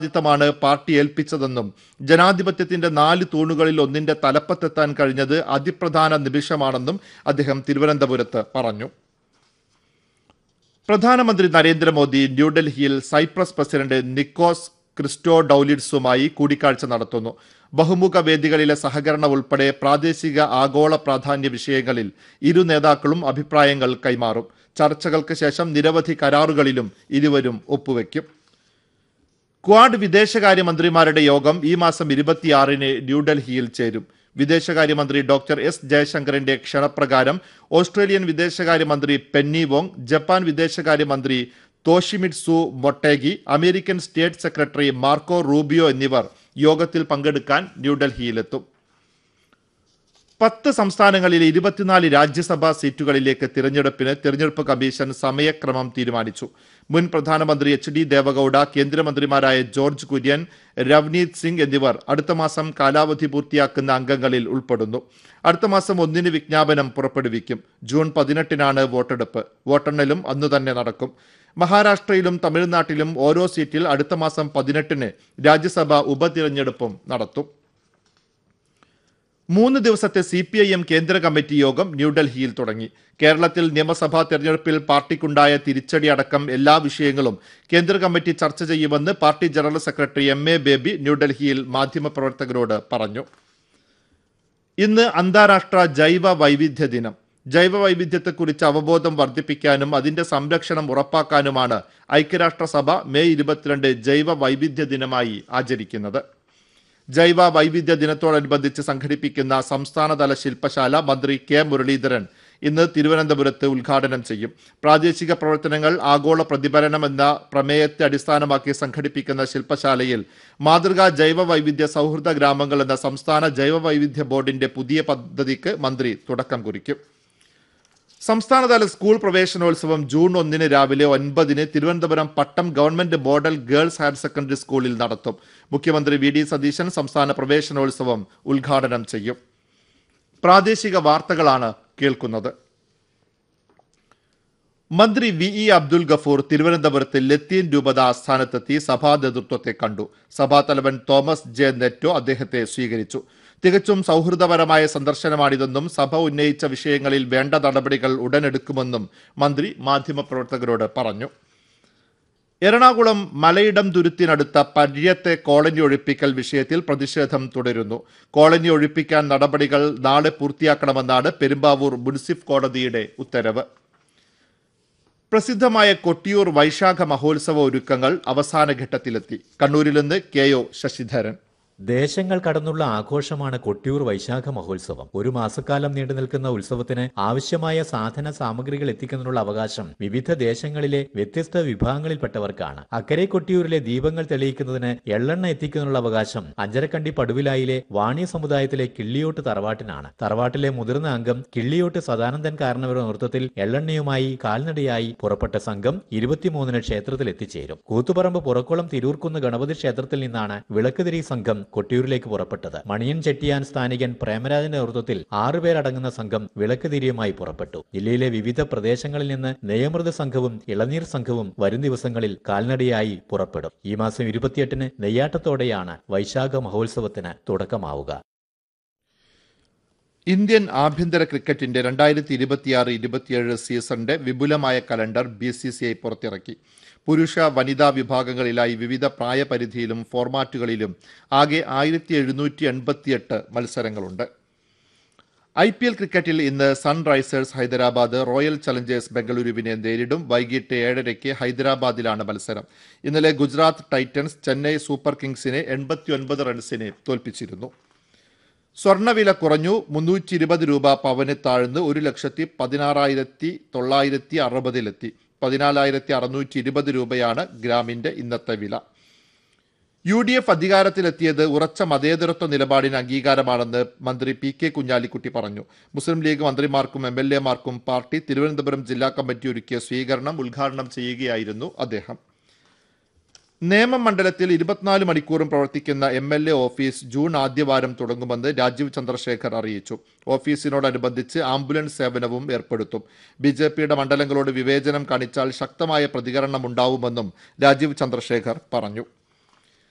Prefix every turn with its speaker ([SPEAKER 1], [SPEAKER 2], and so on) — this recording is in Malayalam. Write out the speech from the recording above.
[SPEAKER 1] ഉത്തരവാദിത്തമാണ് പാർട്ടി ഏൽപ്പിച്ചതെന്നും ജനാധിപത്യത്തിന്റെ നാല് തൂണുകളിൽ ഒന്നിന്റെ തലപ്പത്തെത്താൻ കഴിഞ്ഞത് അതിപ്രധാന നിമിഷമാണെന്നും അദ്ദേഹം തിരുവനന്തപുരത്ത് പറഞ്ഞു പ്രധാനമന്ത്രി നരേന്ദ്രമോദി ന്യൂഡൽഹിയിൽ സൈപ്രസ് പ്രസിഡന്റ് നിക്കോസ് ക്രിസ്റ്റോ ഡൌലിഡ്സുമായി കൂടിക്കാഴ്ച നടത്തുന്നു ബഹുമുഖ വേദികളിലെ സഹകരണം ഉൾപ്പെടെ പ്രാദേശിക ആഗോള പ്രാധാന്യ വിഷയങ്ങളിൽ ഇരു നേതാക്കളും അഭിപ്രായങ്ങൾ കൈമാറും ചർച്ചകൾക്ക് ശേഷം നിരവധി കരാറുകളിലും ഇരുവരും ഒപ്പുവെക്കും ക്വാഡ് വിദേശകാര്യമന്ത്രിമാരുടെ യോഗം ഈ മാസം ഇരുപത്തിയാറിന് ന്യൂഡൽഹിയിൽ ചേരും വിദേശകാര്യമന്ത്രി ഡോക്ടർ എസ് ജയശങ്കറിന്റെ ക്ഷണപ്രകാരം ഓസ്ട്രേലിയൻ വിദേശകാര്യമന്ത്രി പെന്നി വോങ് ജപ്പാൻ വിദേശകാര്യമന്ത്രി Toshimitsu Motegi American state secretary Marco Rubio എന്നിവർ യോഗത്തിൽ പങ്കെടുക്കാൻ ന്യൂഡൽഹിയിലെത്തും പത്ത് സംസ്ഥാനങ്ങളിലെ ഇരുപത്തിനാല് രാജ്യസഭാ സീറ്റുകളിലേക്ക് തിരഞ്ഞെടുപ്പിന് തിരഞ്ഞെടുപ്പ് കമ്മീഷൻ സമയക്രമം തീരുമാനിച്ചു മുൻ പ്രധാനമന്ത്രി എച്ച് ഡി ദേവഗൌഡ കേന്ദ്രമന്ത്രിമാരായ ജോർജ് കുര്യൻ രവ്നീത് സിംഗ് എന്നിവർ അടുത്ത മാസം കാലാവധി പൂർത്തിയാക്കുന്ന അംഗങ്ങളിൽ ഉൾപ്പെടുന്നു അടുത്ത മാസം ഒന്നിന് വിജ്ഞാപനം പുറപ്പെടുവിക്കും ജൂൺ പതിനെട്ടിനാണ് വോട്ടെടുപ്പ് വോട്ടെണ്ണലും അന്നു തന്നെ നടക്കും മഹാരാഷ്ട്രയിലും തമിഴ്നാട്ടിലും ഓരോ സീറ്റിൽ അടുത്ത മാസം പതിനെട്ടിന് രാജ്യസഭ ഉപതിരഞ്ഞെടുപ്പും നടത്തും മൂന്ന് ദിവസത്തെ സി പി ഐ എം കേന്ദ്ര കമ്മിറ്റി യോഗം ന്യൂഡൽഹിയിൽ തുടങ്ങി കേരളത്തിൽ നിയമസഭാ തെരഞ്ഞെടുപ്പിൽ പാർട്ടിക്കുണ്ടായ തിരിച്ചടി അടക്കം എല്ലാ വിഷയങ്ങളും കേന്ദ്ര കമ്മിറ്റി ചർച്ച ചെയ്യുമെന്ന് party general secretary M A Baby ന്യൂഡൽഹിയിൽ മാധ്യമപ്രവർത്തകരോട് പറഞ്ഞു ഇന്ന് അന്താരാഷ്ട്ര ജൈവ വൈവിധ്യ ദിനം ജൈവ വൈവിധ്യത്തെക്കുറിച്ച് അവബോധം വർദ്ധിപ്പിക്കാനും അതിന്റെ സംരക്ഷണം ഉറപ്പാക്കാനുമാണ് ഐക്യരാഷ്ട്രസഭ മെയ് ഇരുപത്തിരണ്ട് ജൈവ വൈവിധ്യ ദിനമായി ആചരിക്കുന്നത് ജൈവ വൈവിധ്യ ദിനത്തോടനുബന്ധിച്ച് സംഘടിപ്പിക്കുന്ന സംസ്ഥാനതല ശില്പശാല മന്ത്രി കെ മുരളീധരൻ ഇന്ന് തിരുവനന്തപുരത്ത് ഉദ്ഘാടനം ചെയ്യും പ്രാദേശിക പ്രവർത്തനങ്ങൾ ആഗോള പ്രതിഫലനം എന്ന പ്രമേയത്തെ അടിസ്ഥാനമാക്കി സംഘടിപ്പിക്കുന്ന ശില്പശാലയിൽ മാതൃകാ ജൈവ വൈവിധ്യ സൗഹൃദ ഗ്രാമങ്ങൾ എന്ന സംസ്ഥാന ജൈവ വൈവിധ്യ ബോർഡിന്റെ പുതിയ പദ്ധതിക്ക് മന്ത്രി തുടക്കം കുറിക്കും സംസ്ഥാനതല സ്കൂൾ പ്രവേശനോത്സവം ജൂൺ ഒന്നിന് രാവിലെ ഒൻപതിന് Thiruvananthapuram Pattom government model girls higher secondary സ്കൂളിൽ നടത്തും മുഖ്യമന്ത്രി വി ഡി സതീശൻ സംസ്ഥാന പ്രവേശനോത്സവം ഉദ്ഘാടനം ചെയ്യും പ്രാദേശിക വാർത്തകളാണ് കേൾക്കുന്നത് മന്ത്രി വി ഇ അബ്ദുൽ ഗഫൂർ തിരുവനന്തപുരത്ത് ലത്തീൻ രൂപത ആസ്ഥാനത്തെത്തി സഭാ നേതൃത്വത്തെ കണ്ടു സഭാതലവൻ തോമസ് ജെ നെറ്റോ അദ്ദേഹത്തെ സ്വീകരിച്ചു തികച്ചും സൗഹൃദപരമായ സന്ദർശനമാണിതെന്നും സഭ ഉന്നയിച്ച വിഷയങ്ങളിൽ വേണ്ട നടപടികൾ ഉടനെടുക്കുമെന്നും മന്ത്രി മാധ്യമപ്രവർത്തകരോട് പറഞ്ഞു എറണാകുളം മലയിടം തുരുത്തിനടുത്ത പര്യത്തെ കോളനി ഒഴിപ്പിക്കൽ വിഷയത്തിൽ പ്രതിഷേധം തുടരുന്നു കോളനി ഒഴിപ്പിക്കാൻ നടപടികൾ നാളെ പൂർത്തിയാക്കണമെന്നാണ് പെരുമ്പാവൂർ മുനിസിഫ് കോടതിയുടെ ഉത്തരവ് പ്രസിദ്ധമായ കൊട്ടിയൂർ വൈശാഖ മഹോത്സവ ഒരുക്കങ്ങൾ അവസാന ഘട്ടത്തിലെത്തി കണ്ണൂരിൽ നിന്ന് കെ ഒ ശശിധരൻ
[SPEAKER 2] ദേശങ്ങൾ കടന്നുള്ള ആഘോഷമാണ് കൊട്ടിയൂർ വൈശാഖ മഹോത്സവം ഒരു മാസക്കാലം നീണ്ടു നിൽക്കുന്ന ഉത്സവത്തിന് ആവശ്യമായ സാധന സാമഗ്രികൾ എത്തിക്കുന്നതിനുള്ള അവകാശം വിവിധ ദേശങ്ങളിലെ വ്യത്യസ്ത വിഭാഗങ്ങളിൽപ്പെട്ടവർക്കാണ് അക്കരെ കൊട്ടിയൂരിലെ ദീപങ്ങൾ തെളിയിക്കുന്നതിന് എള്ളെണ്ണ എത്തിക്കുന്നതിനുള്ള അവകാശം അഞ്ചരക്കണ്ടി പടുവിലായിലെ വാണി സമുദായത്തിലെ കിള്ളിയോട്ട് തറവാട്ടിനാണ് തറവാട്ടിലെ മുതിർന്ന അംഗം കിള്ളിയോട്ട് സദാനന്ദൻ കാരണവരുടെ നേതൃത്വത്തിൽ എള്ളെണ്ണയുമായി കാൽനടയായി പുറപ്പെട്ട സംഘം ഇരുപത്തിമൂന്നിന് ക്ഷേത്രത്തിൽ എത്തിച്ചേരും കൂത്തുപറമ്പ് പുറക്കുളം തിരൂർക്കുന്ന് ഗണപതി ക്ഷേത്രത്തിൽ നിന്നാണ് വിളക്കുതിരി സംഘം കൊട്ടിയൂരിലേക്ക് പുറപ്പെട്ടത് മണിയൻ ചെട്ടിയാൻ സ്ഥാനികൻ പ്രേമരാജന്റെ നേതൃത്വത്തിൽ ആറുപേരടങ്ങുന്ന സംഘം വിളക്കുതിരിയുമായി പുറപ്പെട്ടു ജില്ലയിലെ വിവിധ പ്രദേശങ്ങളിൽ നിന്ന് നെയ്യമൃത സംഘവും ഇളനീർ സംഘവും വരും ദിവസങ്ങളിൽ കാൽനടയായി പുറപ്പെടും ഈ മാസം ഇരുപത്തിയെട്ടിന് നെയ്യാട്ടത്തോടെയാണ് വൈശാഖ മഹോത്സവത്തിന് തുടക്കമാവുക
[SPEAKER 1] ഇന്ത്യൻ ആഭ്യന്തര ക്രിക്കറ്റിന്റെ രണ്ടായിരത്തി ഇരുപത്തിയാറ് ഇരുപത്തിയേഴ് സീസണിന്റെ വിപുലമായ calendar B C C I പുറത്തിറക്കി പുരുഷ വനിതാ വിഭാഗങ്ങളിലായി വിവിധ പ്രായപരിധിയിലും ഫോർമാറ്റുകളിലും ആകെ ആയിരത്തി എഴുന്നൂറ്റി എൺപത്തിയെട്ട് മത്സരങ്ങളുണ്ട് ഐ പി എൽ ക്രിക്കറ്റിൽ ഇന്ന് സൺറൈസേഴ്സ് ഹൈദരാബാദ് റോയൽ ചലഞ്ചേഴ്സ് ബംഗളൂരുവിനെ നേരിടും വൈകിട്ട് ഏഴരയ്ക്ക് ഹൈദരാബാദിലാണ് മത്സരം ഇന്നലെ ഗുജറാത്ത് ടൈറ്റൻസ് ചെന്നൈ സൂപ്പർ കിങ്സിനെ എൺപത്തിയൊൻപത് റൺസിന് തോൽപ്പിച്ചിരുന്നു സ്വർണ്ണവില കുറഞ്ഞു മുന്നൂറ്റി ഇരുപത് രൂപ പവന് താഴ്ന്ന് ഒരു ലക്ഷത്തി പതിനാറായിരത്തി തൊള്ളായിരത്തി അറുപതിലെത്തി പതിനാലായിരത്തി അറുന്നൂറ്റി ഇരുപത് രൂപയാണ് ഗ്രാമിന്റെ ഇന്നത്തെ വില യു ഡി എഫ് അധികാരത്തിലെത്തിയത് ഉറച്ച മതേതരത്വ നിലപാടിന് അംഗീകാരമാണെന്ന് മന്ത്രി പി കെ കുഞ്ഞാലിക്കുട്ടി പറഞ്ഞു മുസ്ലിം ലീഗ് മന്ത്രിമാർക്കും എം എൽ എമാർക്കും പാർട്ടി തിരുവനന്തപുരം ജില്ലാ കമ്മിറ്റി ഒരുക്കിയ സ്വീകരണം ഉദ്ഘാടനം ചെയ്യുകയായിരുന്നു അദ്ദേഹം നേമം മണ്ഡലത്തിൽ ഇരുപത്തിനാല് മണിക്കൂറും പ്രവർത്തിക്കുന്ന M L A office June ആദ്യവാരം തുടങ്ങുമെന്ന് രാജീവ് ചന്ദ്രശേഖർ അറിയിച്ചു ഓഫീസിനോടനുബന്ധിച്ച് ആംബുലൻസ് സേവനവും ഏർപ്പെടുത്തും ബി ജെ പിയുടെ മണ്ഡലങ്ങളോട് വിവേചനം കാണിച്ചാൽ ശക്തമായ പ്രതികരണമുണ്ടാവുമെന്നും രാജീവ് ചന്ദ്രശേഖർ പറഞ്ഞു